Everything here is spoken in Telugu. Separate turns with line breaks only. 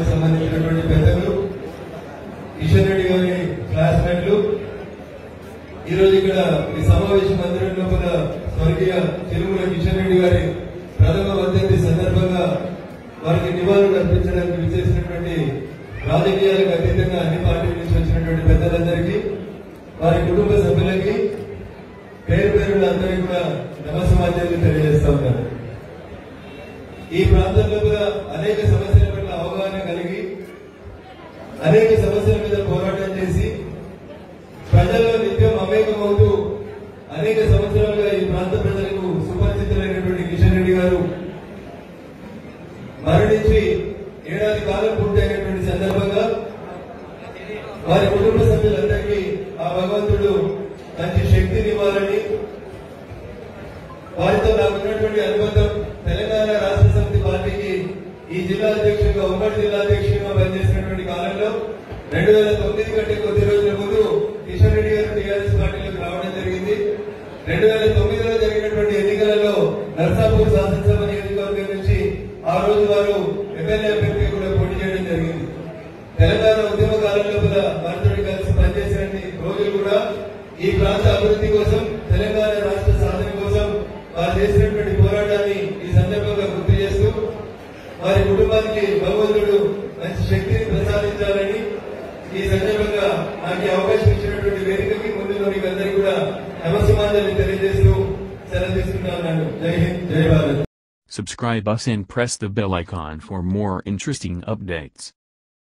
కుటుంబానికి సంబంధించినటువంటి పెద్దలు కిషన్ రెడ్డి గారి క్లాస్మేట్లు ఈ రోజు ఇక్కడ ఈ సమావేశ మందిరంలో కూడా స్వర్గీయ తిరుమల కిషన్ రెడ్డి గారి ప్రథమ వర్ధంతి సందర్భంగా వారికి నివాళులు అర్పించడానికి విచ్చేసినటువంటి రాజకీయాలకు అతీతంగా అన్ని పార్టీల నుంచి వచ్చినటువంటి పెద్దలందరికీ వారి కుటుంబ సభ్యులకి పేరు పేరున అందరికీ కూడా నమస్సమాధ్యాన్ని తెలియజేస్తా ఉన్నారు ఈ ప్రాంతంలో కూడా అనేక సమస్యల పట్ల అవగాహన కలిగి అనేక సమస్యల మీద పోరాటం చేసి ప్రజల్లో నిత్యం మమేకమవుతూ అనేక సంవత్సరాలుగా ఈ ప్రాంత ప్రజలకు సుపరిచితులైనటువంటి కిషన్ రెడ్డి గారు మరణించి ఏడాది కాలం పూర్తయినటువంటి సందర్భంగా వారి కుటుంబ సభ్యులందరికీ ఆ భగవంతుడు మంచి శక్తిని ఇవ్వాలని వారితో నాకు ఉన్నటువంటి అనుబంధం తెలంగాణ రాష్ట్ర సమితి పార్టీకి ఈ జిల్లా అధ్యక్షుడిగా ఉమ్మడి జిల్లా అధ్యక్షుడిగా పనిచేసినటువంటి కాలంలో రెండు వేల తొమ్మిది కంటే కొద్ది రోజుల ముందు కిషన్ రెడ్డి గారు టీఆర్ఎస్ పార్టీలోకి రావడం జరిగింది రెండు వేల తొమ్మిదిలో జరిగినటువంటి ఎన్నికలలో నర్సాపూర్ శాసనసభ నియోజకవర్గం నుంచి ఆ రోజు వారు ఎమ్మెల్యే అభ్యర్థి కూడా పోటీ చేయడం జరిగింది తెలంగాణ ఉద్యమ కాలంలో కూడా వారితో కలిసి పనిచేసిన రోజులు కూడా ఈ ప్రాంత అభివృద్ధి కోసం తెలంగాణ రాష్ట్ర సాధన కోసం వారు చేసినటువంటి పోరాటాన్ని ఈ సందర్భంగా గుర్తు చేస్తూ వారి కుటుంబానికి భగవంతుడు మంచి శక్తిని ప్రసాదించాలని ఈ సందర్భంగా నాకు ఈ అవకాశం ఇచ్చినటువంటి వేదికకి ముందులో మీకు అందరికీ కూడా నమస్సమాజాన్ని తెలియజేస్తూ సెలవు తీసుకుంటున్నాను జై హింద్ జై Bharat
Subscribe us and press the bell icon for more interesting updates.